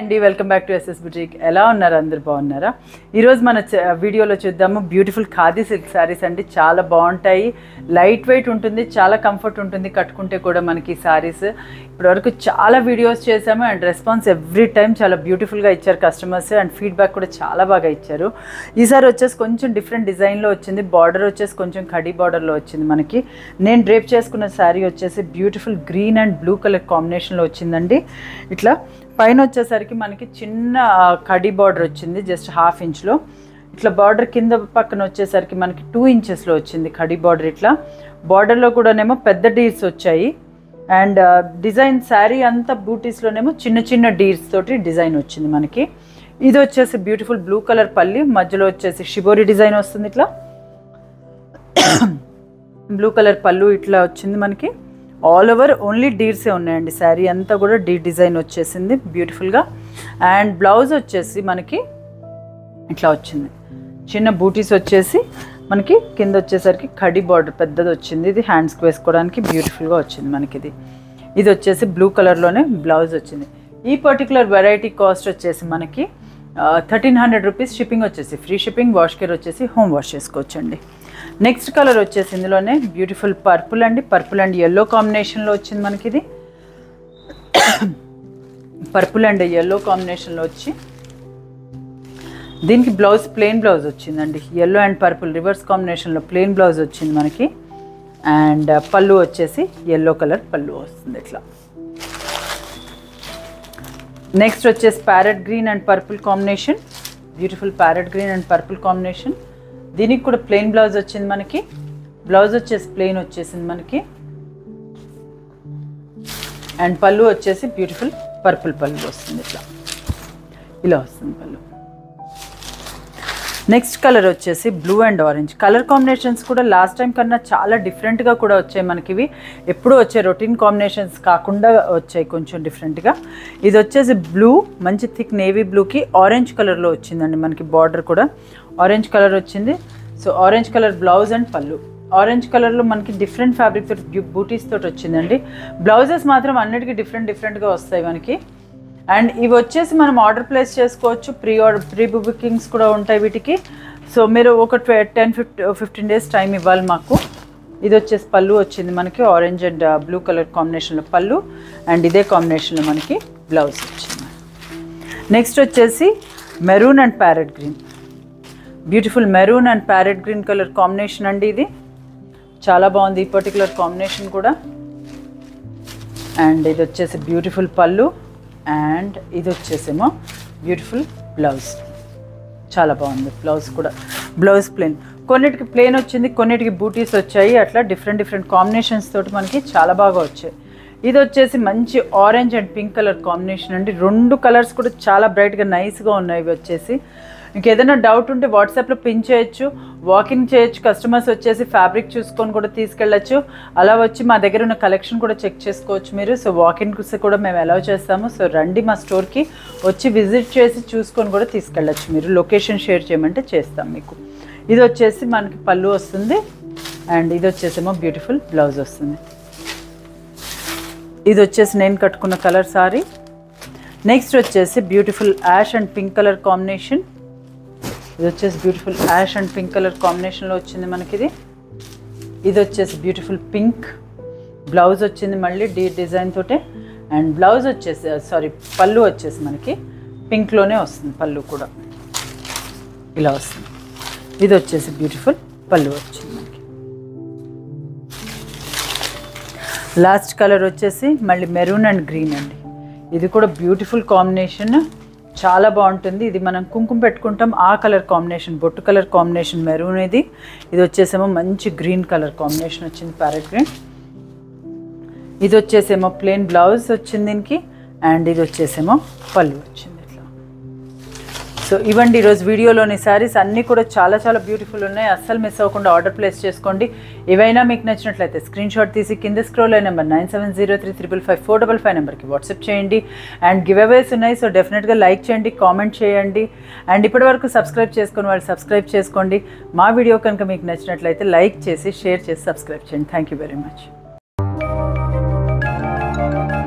అండి welcome back to SS boutique ఎలా ఉన్నారు అందరు బాగున్నారా ఈరోజు మన చ- వీడియోలో చూద్దాము బ్యూటిఫుల్ ఖాదీ సిల్క్ శారీస్ అండి చాలా బాగుంటాయి లైట్ వెయిట్ ఉంటుంది చాలా కంఫర్ట్ ఉంటుంది కట్టుకుంటే కూడా మనకి శారీస్ ఇప్పటివరకు చాలా వీడియోస్ చేశాము అండ్ రెస్పాన్స్ ఎవ్రీ టైం చాలా బ్యూటిఫుల్గా ఇచ్చారు కస్టమర్స్ అండ్ ఫీడ్బ్యాక్ కూడా చాలా బాగా ఇచ్చారు ఈసారి వచ్చేసి కొంచెం డిఫరెంట్ డిజైన్లో వచ్చింది బార్డర్ వచ్చేసి కొంచెం కడీ బార్డర్లో వచ్చింది మనకి నేను డ్రేప్ చేసుకున్న శారీ వచ్చేసి beautiful green and blue colour కాంబినేషన్లో వచ్చిందండి ఇట్లా పైన వచ్చేసరికి మనకి చిన్న ఆ, కడీ బార్డర్ వచ్చింది జస్ట్ హాఫ్ ఇంచ్లో ఇట్లా బార్డర్ కింద పక్కన వచ్చేసరికి మనకి టూ ఇంచెస్లో వచ్చింది కడీ బార్డర్ ఇట్లా బార్డర్లో కూడానేమో పెద్ద డీర్స్ వచ్చాయి అండ్ డిజైన్ శారీ అంతా బూటీస్లోనేమో చిన్న చిన్న డీర్స్ తోటి డిజైన్ వచ్చింది మనకి ఇది వచ్చేసి బ్యూటిఫుల్ బ్లూ కలర్ పల్లి మధ్యలో వచ్చేసి షిబోరి డిజైన్ వస్తుంది ఇట్లా బ్లూ కలర్ పళ్ళు ఇట్లా వచ్చింది మనకి ఆల్ ఓవర్ ఓన్లీ డీర్సే ఉన్నాయండి శారీ అంతా కూడా డీ డిజైన్ వచ్చేసింది బ్యూటిఫుల్గా అండ్ బ్లౌజ్ వచ్చేసి మనకి ఇట్లా వచ్చింది చిన్న బూటీస్ వచ్చేసి మనకి కింద వచ్చేసరికి కడి బార్డర్ పెద్దది వచ్చింది ఇది హ్యాండ్స్కి వేసుకోవడానికి బ్యూటిఫుల్గా వచ్చింది మనకి ఇది ఇది వచ్చేసి బ్లూ కలర్లోనే బ్లౌజ్ వచ్చింది ఈ పర్టికులర్ వెరైటీ కాస్ట్ వచ్చేసి మనకి థర్టీన్ హండ్రెడ్ రూపీస్ షిప్పింగ్ వచ్చేసి ఫ్రీ షిప్పింగ్ వాష్ కేర్ వచ్చేసి హోమ్ వాష్ చేసుకోవచ్చండి నెక్స్ట్ కలర్ వచ్చేసి ఇందులోనే బ్యూటిఫుల్ పర్పుల్ అండి పర్పుల్ అండ్ ఎల్లో కాంబినేషన్లో వచ్చింది మనకి ఇది పర్పుల్ అండ్ ఎల్లో కాంబినేషన్లో వచ్చి దీనికి బ్లౌజ్ ప్లెయిన్ బ్లౌజ్ వచ్చిందండి ఎల్లో అండ్ పర్పుల్ రివర్స్ కాంబినేషన్లో ప్లెయిన్ బ్లౌజ్ వచ్చింది మనకి అండ్ పళ్ళు వచ్చేసి ఎల్లో కలర్ పళ్ళు వస్తుంది ఇట్లా నెక్స్ట్ వచ్చేసి parrot green and purple combination beautiful parrot green and purple combination దీనికి కూడా ప్లెయిన్ బ్లౌజ్ వచ్చింది మనకి బ్లౌజ్ వచ్చేసి ప్లెయిన్ వచ్చేసింది మనకి అండ్ పళ్ళు వచ్చేసి బ్యూటిఫుల్ పర్పుల్ పళ్ళు వస్తుంది ఇట్లా ఇలా వస్తుంది పళ్ళు నెక్స్ట్ కలర్ వచ్చేసి blue and orange colour combinations కూడా లాస్ట్ టైం కన్నా చాలా డిఫరెంట్గా కూడా వచ్చాయి మనకి ఇవి ఎప్పుడు వచ్చే రొటీన్ కాంబినేషన్స్ కాకుండా వచ్చాయి కొంచెం డిఫరెంట్గా ఇది వచ్చేసి బ్లూ మంచి థిక్ నేవీ బ్లూకి ఆరెంజ్ కలర్లో వచ్చిందండి మనకి బార్డర్ కూడా ఆరెంజ్ కలర్ వచ్చింది so orange colour blouse and పళ్ళు ఆరెంజ్ కలర్లో మనకి డిఫరెంట్ ఫ్యాబ్రిక్ తోటి బూటీస్ తోటి వచ్చిందండి బ్లౌజెస్ మాత్రం అన్నిటికీ డిఫరెంట్ డిఫరెంట్గా వస్తాయి మనకి అండ్ ఇవి వచ్చేసి మనం ఆర్డర్ ప్లేస్ చేసుకోవచ్చు ప్రీ ఆర్డర్ ప్రీ బుకింగ్స్ కూడా ఉంటాయి వీటికి సో మీరు ఒక ten fifty fifteen days time ఇవ్వాలి మాకు ఇది వచ్చేసి పళ్ళు వచ్చింది మనకి ఆరెంజ్ అండ్ బ్లూ కలర్ కాంబినేషన్లో పళ్ళు అండ్ ఇదే కాంబినేషన్లో మనకి బ్లౌజ్ వచ్చింది నెక్స్ట్ వచ్చేసి maroon and parrot green beautiful maroon and parrot green colour combination అండి ఇది చాలా బాగుంది ఈ పర్టికులర్ కాంబినేషన్ కూడా అండ్ ఇది వచ్చేసి బ్యూటిఫుల్ పళ్ళు అండ్ ఇది వచ్చేసేమో బ్యూటిఫుల్ బ్లౌజ్ చాలా బాగుంది బ్లౌజ్ కూడా బ్లౌజ్ ప్లెయిన్ కొన్నిటికి ప్లెయిన్ వచ్చింది కొన్నిటికి బూటీస్ వచ్చాయి అట్లా డిఫరెంట్ డిఫరెంట్ కాంబినేషన్స్ తోటి మనకి చాలా బాగా వచ్చాయి ఇది వచ్చేసి మంచి orange and pink colour combination అండి రెండు కలర్స్ కూడా చాలా బ్రైట్గా నైస్గా ఉన్నాయి ఇవి వచ్చేసి ఇంకేదైనా డౌట్ ఉంటే వాట్సాప్లో పిన్ చేయొచ్చు వాకింగ్ చేయొచ్చు కస్టమర్స్ వచ్చేసి ఫ్యాబ్రిక్ చూసుకొని కూడా తీసుకెళ్ళచ్చు అలా వచ్చి మా దగ్గర ఉన్న కలెక్షన్ కూడా చెక్ చేసుకోవచ్చు మీరు సో వాకింగ్ కూడా మేము అలౌ చేస్తాము సో రండి మా స్టోర్కి వచ్చి విజిట్ చేసి చూసుకొని కూడా తీసుకెళ్ళచ్చు మీరు లొకేషన్ షేర్ చేయమంటే చేస్తాం మీకు ఇది వచ్చేసి మనకి పళ్ళు వస్తుంది అండ్ ఇది వచ్చేసేమో బ్యూటిఫుల్ బ్లౌజ్ వస్తుంది ఇది వచ్చేసి నేను కట్టుకున్న కలర్ సారీ నెక్స్ట్ వచ్చేసి beautiful ash and pink colour combination ఇది వచ్చేసి beautiful ash and pink colour కాంబినేషన్లో వచ్చింది మనకి ఇది ఇది వచ్చేసి బ్యూటిఫుల్ పింక్ బ్లౌజ్ వచ్చింది మళ్ళీ డీ డిజైన్ తోటే అండ్ బ్లౌజ్ వచ్చేసి సారీ పళ్ళు వచ్చేసి మనకి పింక్లోనే వస్తుంది పళ్ళు కూడా ఇలా వస్తుంది ఇది వచ్చేసి బ్యూటిఫుల్ పళ్ళు వచ్చింది మనకి లాస్ట్ కలర్ వచ్చేసి మళ్ళీ మెరూన్ అండ్ గ్రీన్ అండి ఇది కూడా బ్యూటిఫుల్ కాంబినేషన్ చాలా బాగుంటుంది ఇది మనం కుంకుమ పెట్టుకుంటాం ఆ కలర్ కాంబినేషన్ బొట్టు కలర్ కాంబినేషన్ మెరూన్ ఇది ఇది వచ్చేసేమో మంచి గ్రీన్ కలర్ కాంబినేషన్ వచ్చింది ప్యారెట్ గ్రీన్ ఇది వచ్చేసేమో ప్లెయిన్ బ్లౌజ్ వచ్చింది దీనికి అండ్ ఇది వచ్చేసేమో పళ్ళు వచ్చింది ఇట్లా సో ఇవ్వండి ఈరోజు వీడియోలోని శారీస్ అన్నీ కూడా చాలా చాలా బ్యూటిఫుల్ ఉన్నాయి అస్సలు మిస్ అవ్వకుండా ఆర్డర్ ప్లేస్ చేసుకోండి ఏవైనా మీకు నచ్చినట్లయితే స్క్రీన్ షాట్ తీసి కింద స్క్రోల్ అయిన number nine seven zero three triple five four double five నెంబర్కి వాట్సాప్ చేయండి అండ్ గివ్ అవేస్ ఉన్నాయి సో డెఫినెట్గా లైక్ చేయండి కామెంట్ చేయండి అండ్ ఇప్పటివరకు సబ్స్క్రైబ్ చేసుకుని వాళ్ళు సబ్స్క్రైబ్ చేసుకోండి మా వీడియో కనుక మీకు నచ్చినట్లయితే లైక్ చేసి షేర్ చేసి సబ్స్క్రైబ్ చేయండి థ్యాంక్ యూ వెరీ మచ్